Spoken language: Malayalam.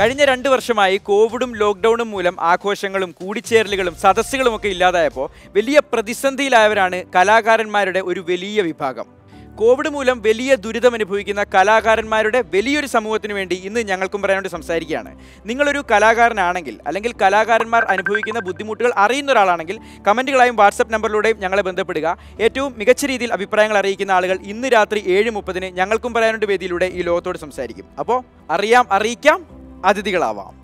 കഴിഞ്ഞ രണ്ട് വർഷമായി കോവിഡും ലോക്ക്ഡൌണും മൂലം ആഘോഷങ്ങളും കൂടിച്ചേരലുകളും സദസ്സുകളും ഒക്കെ ഇല്ലാതായപ്പോൾ വലിയ പ്രതിസന്ധിയിലായവരാണ് കലാകാരന്മാരുടെ ഒരു വലിയ വിഭാഗം കോവിഡ് മൂലം വലിയ ദുരിതം അനുഭവിക്കുന്ന കലാകാരന്മാരുടെ വലിയൊരു സമൂഹത്തിന് വേണ്ടി ഇന്ന് ഞങ്ങൾക്കും പറയാനായിട്ട് സംസാരിക്കുകയാണ് നിങ്ങളൊരു കലാകാരനാണെങ്കിൽ അല്ലെങ്കിൽ കലാകാരന്മാർ അനുഭവിക്കുന്ന ബുദ്ധിമുട്ടുകൾ അറിയുന്ന ഒരാളാണെങ്കിൽ കമൻറ്റുകളായും വാട്സപ്പ് നമ്പറിലൂടെയും ഞങ്ങളെ ബന്ധപ്പെടുക ഏറ്റവും മികച്ച രീതിയിൽ അഭിപ്രായങ്ങൾ അറിയിക്കുന്ന ആളുകൾ ഇന്ന് രാത്രി ഏഴ് മുപ്പതിന് ഞങ്ങൾക്കും പറയാനുണ്ട് വേദിയിലൂടെ ഈ ലോകത്തോട് സംസാരിക്കും അപ്പോൾ അറിയാം അറിയിക്കാം അതിഥികളാവാം